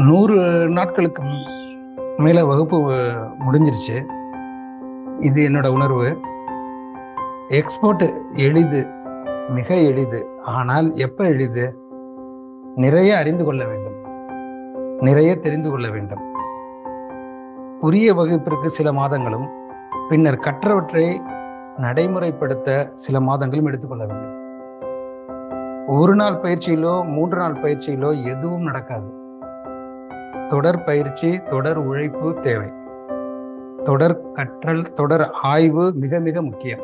நூறு நாட்களுக்கு மேல வகுப்பு முடிஞ்சிருச்சு இது என்னோட உணர்வு எக்ஸ்போர்ட் எளிது மிக எளிது ஆனால் எப்ப எளிது நிறைய அறிந்து கொள்ள வேண்டும் நிறைய தெரிந்து கொள்ள வேண்டும் உரிய வகுப்பிற்கு சில மாதங்களும் பின்னர் கற்றவற்றை நடைமுறைப்படுத்த சில மாதங்களும் எடுத்துக்கொள்ள வேண்டும் ஒரு நாள் பயிற்சியிலோ மூன்று நாள் பயிற்சியிலோ எதுவும் நடக்காது தொடர் பயிற்சி தொடர் உழைப்பு தேவை தொடர் கற்றல் தொடர் ஆய்வு மிக மிக முக்கியம்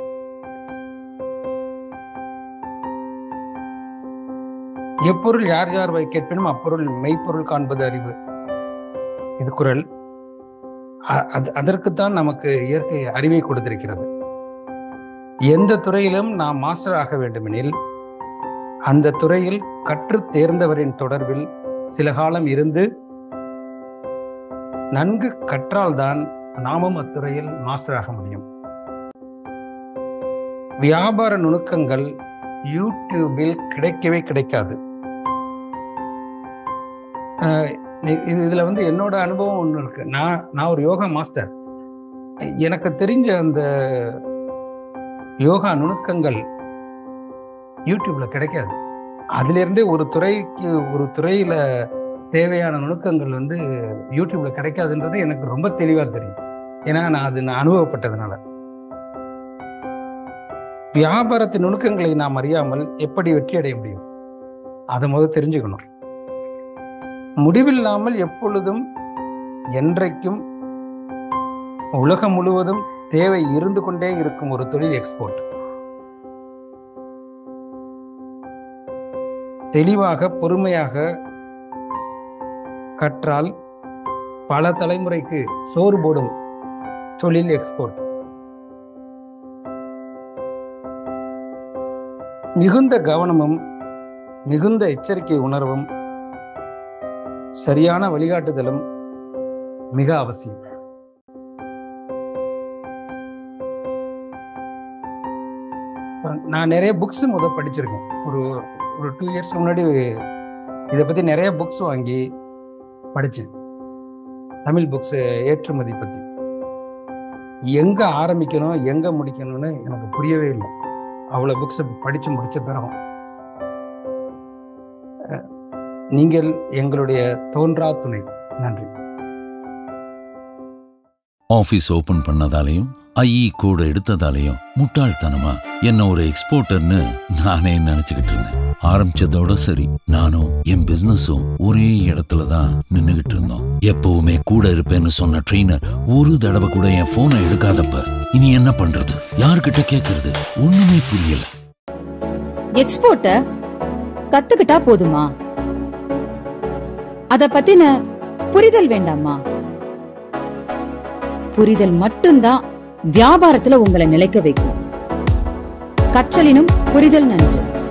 எப்பொருள் யார் யார் வை கேட்பினும் அப்பொருள் மெய்ப்பொருள் காண்பது அறிவு இது குரல் அ- அது- அதற்குத்தான் நமக்கு இயற்கை அறிவை கொடுத்திருக்கிறது எந்த துறையிலும் நாம் மாஸ்டர் ஆக வேண்டுமெனில் அந்த துறையில் கற்று தேர்ந்தவரின் தொடர்பில் சில காலம் இருந்து நன்கு கற்றால்தான் நாமும் அத்துறையில் மாஸ்டர் ஆக முடியும் வியாபார நுணுக்கங்கள் யூடியூபில் கிடைக்கவே கிடைக்காது அஹ் இ- இது- இதுல வந்து என்னோட அனுபவம் ஒன்று இருக்கு நான் நான் ஒரு யோகா மாஸ்டர் எனக்கு தெரிஞ்ச அந்த யோகா நுணுக்கங்கள் யூடியூப்ல கிடைக்காது அதுல இருந்தே ஒரு துறைக்கு ஒரு துறையில தேவையான நுணுக்கங்கள் வந்து யூடியூப்ல கிடைக்காதுன்றது எனக்கு ரொம்ப தெளிவா தெரியும் ஏன்னா நான் அது நான் அனுபவப்பட்டதுனால வியாபாரத்தின் நுணுக்கங்களை நாம் அறியாமல் எப்படி வெற்றி அடைய முடியும் அதை முதல் தெரிஞ்சுக்கணும் முடிவில்லாமல் எப்பொழுதும் என்றைக்கும் உலகம் முழுவதும் தேவை இருந்து கொண்டே இருக்கும் ஒரு தொழில் எக்ஸ்போர்ட் தெளிவாக பொறுமையாக கற்றால் பல தலைமுறைக்கு சோறு போடும் தொழில் எக்ஸ்போர்ட் மிகுந்த கவனமும் மிகுந்த எச்சரிக்கை உணர்வும் சரியான வழிகாட்டுதலும் மிக அவசியம் நான் நிறைய புக்ஸ் முத படிச்சிருக்கேன் ஒரு ஒரு டூ இயர்ஸ் முன்னாடி இதை பத்தி நிறைய புக்ஸ் வாங்கி படிச்சேன் தமிழ் புக்ஸ் ஏற்றுமதி பத்தி எங்க ஆரம்பிக்கணும் எங்க முடிக்கணும்னு எனக்கு புரியவே இல்லை அவ்வளவு புக்ஸ் படிச்சு முடிச்ச பிறகும் அஹ், நீங்கள் எங்களுடைய தோன்றா துணை நன்றி ஆபீஸ் ஓபன் பண்ணதாலையும் ஐஇ கூட எடுத்ததாலையும் முட்டாள்தனமா என்ன ஒரு எக்ஸ்போர்ட்டர்னு நானே நினைச்சுக்கிட்டு இருந்தேன் ஆரம்பிச்சதோட சரி நானும் என் பிசினஸும் ஒரே இடத்துல தான் நின்னுகிட்டு இருந்தோம் எப்பவுமே கூட இருப்பேன்னு சொன்ன ட்ரெயினர் ஒரு தடவை கூட என் போனை எடுக்காதப்ப இனி என்ன பண்றது யார்கிட்ட கேக்குறது ஒண்ணுமே புரியல எக்ஸ்போர்ட்ட கத்துக்கிட்டா போதுமா அத பத்தின புரிதல் வேண்டாமா புரிதல் மட்டும்தான் வியாபாரத்துல உங்களை நிலைக்க வைக்கும் கற்றலினும் புரிதல் நன்று